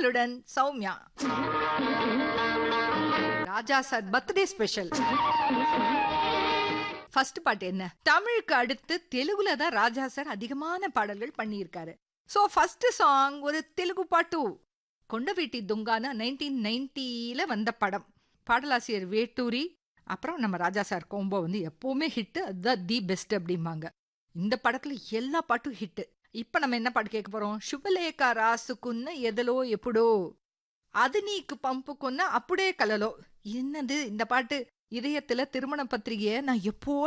உங்களுடன் Sowmya Raja sir birthday special first பாட்டு என்ன தமிழுக்கு அடுத்து தெலுங்குல தான் ராஜா சார் அதிகமான பாடல்கள் பண்ணியிருக்காரு ஸோ ஃபர்ஸ்ட் சாங் ஒரு தெலுங்கு பாட்டு கொண்டவீட்டி துங்கான நைன்டீன் நைன்டியில் வந்த படம் பாடலாசிரியர் வேட்டூரி அப்புறம் நம்ம ராஜா சார் கோம்போ வந்து எப்போவுமே ஹிட்டு அதுதான் தி பெஸ்ட் அப்படிம்பாங்க இந்த படத்துல எல்லா பாட்டும் ஹிட்டு இப்போ நம்ம என்ன பாட்டு கேட்க போறோம் శుభలేఖ రాసుకున్న ఎదలో ఎప్పుడో அது நீக்கு பம்புக்குన్న அப்படியே கலலோ என்னது இந்த பாட்டு இதயத்துல திருமண பத்திரிகையை நான் எப்போ